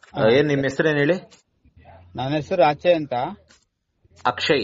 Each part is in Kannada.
ಆ, ಏನ್ ನಿಮ್ ಹೆಸರೇನ್ ಹೇಳಿ ನನ್ನ ಹೆಸರು ರಾಚೆ ಅಂತ ಅಕ್ಷಯ್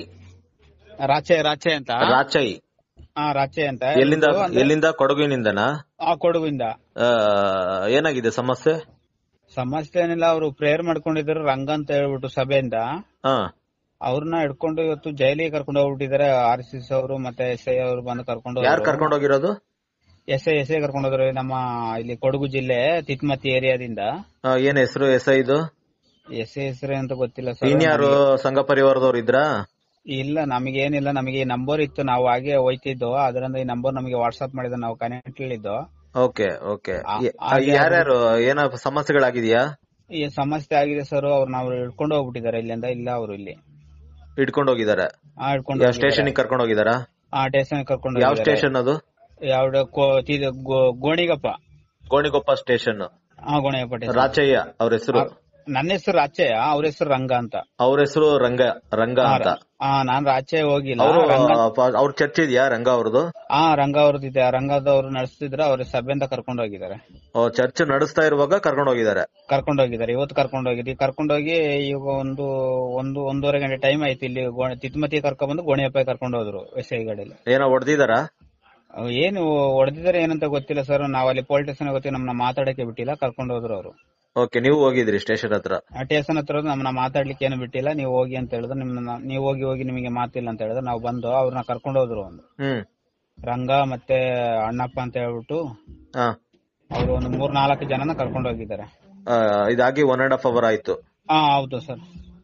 ರಾಚೆ ರಾಚೆ ಅಂತ ರಾಚೈ ಹಾ ರಾಚೆ ಅಂತ ಎಲ್ಲಿಂದ ಇದು ಅಂದ್ರೆ- ಎಲ್ಲಿಂದ ಕೊಡಗಿನಿಂದನಾ ಆ ಕೊಡಗಿಂದ ಆ, ಏನಾಗಿದೆ ಸಮಸ್ಯೆ ಸಮಸ್ಯೆ ಏನಿಲ್ಲ ಅವರು ಪ್ರೇಯರ್ ಮಾಡ್ಕೊಂಡಿದ್ರು ರಂಗ ಅಂತ ಹೇಳ್ಬಿಟ್ಟು ಸಭೆಯಿಂದ ಹಾ ಅವ್ರನ್ನ ಹಿಡ್ಕೊಂಡು ಇವತ್ತು ಜೈಲಿಗೆ ಕರ್ಕೊಂಡು ಹೋಗ್ಬಿಟ್ಟಿದ್ದಾರೆ ಆರ್ ಸಿ ಸಿ ಅವರು ಮತ್ತೆ ಎಸ್ ಐ ಅವರು ಬಂದು ಕರ್ಕೊಂಡು ಯಾರು ಕರ್ಕೊಂಡು ಹೋಗಿರೋದು ಎಸ್ ಐ ಎಸ್ ಐ ಕರ್ಕೊಂಡು ಹೋದ್ರು ನಮ್ಮ ಇಲ್ಲಿ ಕೊಡಗು ಜಿಲ್ಲೆ ತಿತ್ಮತಿ ಏರಿಯಾದಿಂದ ಆ, ಏನ್ ಹೆಸರು ಎಸ್ ಐದು ಎಸ್ ಐ ಹೆಸರು ಅಂತ ಗೊತ್ತಿಲ್ಲ ಸರ್ ಇನ್ಯಾರು ಸಂಘ ಪರಿವಾರದವ್ರು ಇದ್ರಾ ಇಲ್ಲ ನಮಗೆ ಏನಿಲ್ಲ ನಮಗೆ ಈ ನಂಬರ್ ಇತ್ತು ನಾವು ಹಾಗೆ ಹೋಯ್ತಿದ್ದು ಅದರಿಂದ ಈ ನಂಬರ್ ನಮಗೆ ವಾಟ್ಸ್ಆಪ್ ಮಾಡಿದ ನಾವು ಕನೆಕ್ಟ್ ಇದ್ದು ಓಕೆ ಓಕೆ ಆ- ಹಾಗೆ ಯಾರ್ಯಾರು ಏನ ಸಮಸ್ಯೆಗಳಾಗಿದ್ಯಾ ಈ ಸಮಸ್ಯೆ ಆಗಿದೆ ಸರ್ ಅವ್ರು ನಾವು ಹಿಡ್ಕೊಂಡು ಹೋಗ್ಬಿಟ್ಟಿದ್ದಾರೆ ಇಲ್ಲಿಂದ ಇಲ್ಲ ಅವರು ಇಲ್ಲಿ ಇಟ್ಕೊಂಡು ಹೋಗಿದಾರೆ ಆ ಹಿಡ್ಕೊಂಡು ಯಾವ ಸ್ಟೇಷನ್ ಕರ್ಕೊಂಡು ಹೋಗಿದಾರಾ ಆ ಸ್ಟೇಷನ್ ಕರ್ಕೊಂಡು ಯಾವ ಹೋಗಿದ್ದಾರೆ. ಸ್ಟೇಷನ್ ಅದು ಯಾವ್ದು ಕೋ- ಇದು ಗೋ- ಗೋಣಿಗಪ್ಪ ಗೋಣಿಗೊಪ್ಪ ಸ್ಟೇಷನ್ ಹಾ ಗೋಣಿಗಪ್ಪ station. ರಾಚಯ್ಯ ಅವ್ರ ಹೆಸರು ಆ, ನನ್ನ ಹೆಸರು ರಾಚೆ ಅವ್ರ ಹೆಸರು ರಂಗ ಅಂತ ಅವ್ರ ಹೆಸರು ರಂಗ ರಂಗ ಅಂತ ಹಾ ನಾನ್ ರಾಚೆ ಹೋಗಿಲ್ಲ ಅವರು ರಂಗ ಅವ್ರ ಚರ್ಚ್ ಇದೆಯಾ ರಂಗ ಅವ್ರದ್ದು ಹಾ ರಂಗ ಅವ್ರದ್ದು ಇದೆ ಆ ರಂಗದವ್ರು ನಡೆಸ್ತಿದ್ರು ಅವ್ರ ಸಭೆಯಿಂದ ಕರ್ಕೊಂಡು ಹೋಗಿದ್ದಾರೆ ಚರ್ಚ್ ನಡೆಸ್ತಾ ಇರುವಾಗ ಕರ್ಕೊಂಡು ಹೋಗಿದ್ದಾರೆ ಕರ್ಕೊಂಡು ಹೋಗಿದ್ದಾರೆ ಇವತ್ತು ಕರ್ಕೊಂಡು ಹೋಗಿದ್ವಿ ಕರ್ಕೊಂಡು ಹೋಗಿ ಈಗ ಒಂದು ಒಂದು ಒಂದೂವರೆ ಗಂಟೆ ಟೈಮ್ ಆಯ್ತು ಇಲ್ಲಿ ಗೋ- ತಿತ್ಮತಿ ಕರ್ಕೊಂಡ್ ಬಂದು ಗೋಣಿಯಪ್ಪ ಕರ್ಕೊಂಡು ಹೋದ್ರು ಎಸ್ ಐ ಗಾಡಿಯಲ್ಲಿ ಏನೋ ಹೊಡೆದಿದಾರಾ ಅವ್ ಏನು ಹೊಡೆದಿದ್ದಾರೆ ಏನಂತ ಗೊತ್ತಿಲ್ಲ ಸರ್ ನಾವ್ ಅಲ್ಲಿ ಪೊಲೀಸ್ ಸ್ಟೇಷನ್ ಗೊತ್ತಿಲ್ಲ ನಮ್ಮನ್ನ ಮಾತಾಡಕ್ಕೆ ಬಿಟ್ಟಿಲ್ಲ ಕರ್ಕೊಂಡು ಹೋದ್ರು ಅವರು ಓಕೆ ನೀವು ಹೋಗಿದ್ರಿ ಸ್ಟೇಷನ್ ಹತ್ರ ಆ ಸ್ಟೇಷನ್ ಹತ್ರ ನಮ್ಮನ್ನ ಮಾತಾಡ್ಲಿಕ್ಕೆ ಏನು ಬಿಟ್ಟಿಲ್ಲ ನೀವು ಹೋಗಿ ಅಂತ ಹೇಳಿದ್ರು ನಿಮ್ಮನ್ನ ನೀವು ಹೋಗಿ ಹೋಗಿ ನಿಮಗೆ ಮಾತಿಲ್ಲ ಅಂತ ಹೇಳಿದ್ರು ನಾವು ಬಂದು ಅವ್ರನ್ನ ಕರ್ಕೊಂಡು ಹೋದ್ರು ಒಂದು ಹ್ಮ್ ರಂಗ ಮತ್ತೆ ಅಣ್ಣಪ್ಪ ಅಂತ ಹೇಳ್ಬಿಟ್ಟು ಹಾ ಅವರು ಒಂದು ಮೂರ್ ನಾಲ್ಕು ಜನನ ಕರ್ಕೊಂಡು ಹೋಗಿದ್ದಾರೆ ಆ, ಇದಾಗಿ ಒನ್ ಅಂಡ್ ಹಾಫ್ ಅವರ್ ಆಯ್ತು ಹಾ ಹೌದು ಸರ್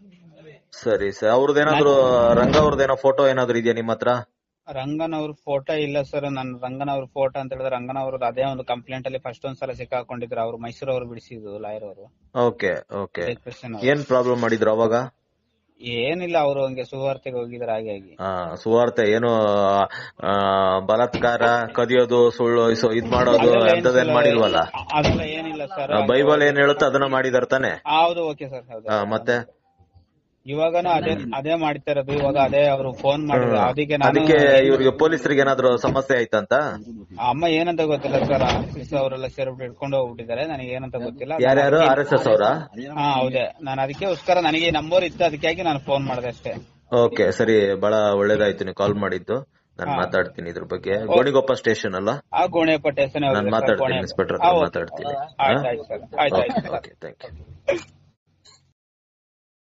ಸರಿ ಸರ್ ಅವ್ರದ್ದೇನಾದ್ರು ರಂಗ ಅವ್ರದ್ದೇನೋ ಫೋಟೋ ಏನಾದ್ರು ಇದೆಯಾ ನಿಮ್ಮ ಹತ್ರ ರಂಗನವ್ರ ಫೋಟೋ ಇಲ್ಲ ಸರ್ ನನ್ ರಂಗನವ್ರ ಫೋಟೋ ಅಂತ ಹೇಳಿದ್ರೆ ರಂಗನವ್ರದ್ದು ಅದೇ ಒಂದು ಕಂಪ್ಲೇಂಟ್ ಅಲ್ಲಿ ಫಸ್ಟ್ ಒಂದ್ಸಲ ಸಿಕ್ಕಾಕೊಂಡಿದ್ರು ಅವ್ರು ಮೈಸೂರು ಅವರು ಬಿಡಿಸಿದ್ರು ಲಾಯರ್ ಅವರು ಓಕೆ ಓಕೆ ಕೃಷ್ಣನ್ ಏನ್ ಪ್ರಾಬ್ಲಮ್ ಮಾಡಿದ್ರು ಅವಾಗ ಏನಿಲ್ಲ ಅವರು ಹಂಗೆ ಸುವಾರ್ತೆಗೆ ಹೋಗಿದ್ರು ಹಾಗೆ ಆಗಿ ಆ, ಸುವಾರ್ತೆ ಏನು ಆ, ಬಲಾತ್ಕಾರ ಕದಿಯೋದು ಸುಳ್ಳು ಇಸು- ಇದ್ ಮಾಡೋದು ಅದೆಲ್ಲ ಅಂತದೇನ್ ಏನಿಲ್ಲ. ಮಾಡಿಲ್ವಲ್ಲ ಅದೆಲ್ಲ ಏನಿಲ್ಲ ಸರ್ ಆ, ಬೈಬಲ್ ಏನ್ ಹೇಳುತ್ತೋ ಅದನ್ನ ಮಾಡಿದಾರ ತಾನೆ ಹೌದು ಓಕೆ ಸರ್ ಹೌದು ಆ, ಮತ್ತೆ ಇವಾಗನು ಅದೇ ಅದೇ ಮಾಡ್ತಾ ಇರೋದು ಇವಾಗ ಅದೇ ಅವರು ಫೋನ್ ಮಾಡಿದ್ರು ಅದಕ್ಕೆ ನಾನು ಅದಕ್ಕೆ ಇವ್ರಿಗೆ ಪೊಲೀಸರಿಗೆ ಏನಾದ್ರು ಸಮಸ್ಯೆ ಆಯ್ತಂತ ಅಮ್ಮ ಏನಂತ ಗೊತ್ತಿಲ್ಲ ಸರ್ ಆಫೀಸ್ ಅವರೆಲ್ಲ ಸೇರ್ಬಿಟ್ಟು ಇಟ್ಕೊಂಡು ಹೋಗ್ಬಿಟ್ಟಿದ್ದಾರೆ ನನಗೆ ಏನಂತ ಗೊತ್ತಿಲ್ಲ ಯಾರ್ಯಾರು ಆರ್ ಎಸ್ ಎಸ್ ಅವರ ಹಾ ಹೌದೇ ನಾನು ಅದಕ್ಕೋಸ್ಕರ ನನಗೆ ನಂಬರ್ ಇತ್ತು ಅದಕ್ಕಾಗಿ ನಾನು ಫೋನ್ ಮಾಡಿದೆ ಅಷ್ಟೇ ಓಕೆ ಸರಿ ಬಹಳ ಒಳ್ಳೇದಾಯ್ತು ನೀವು ಕಾಲ್ ಮಾಡಿದ್ದು ನಾನು ಮಾತಾಡ್ತೀನಿ ಇದ್ರ ಬಗ್ಗೆ ಗೋಣಿಗೊಪ್ಪ ಸ್ಟೇಷನ್ ಅಲ್ಲ ಆ ಗೋಣಿಯಪ್ಪ ಸ್ಟೇಷನ್ ನಾನು ಮಾತಾಡ್ತೀನಿ ಇನ್ಸ್ಪೆಕ್ಟರ್ ಹತ್ರ ಮಾತಾಡ್ತೀನಿ ಆಯ್ತು ಆಯ್ತು ಸರ್ ಆಯ್ತು ಆಯ್ತು ಓಕೆ ಥ್ಯಾಂಕ್ ಯು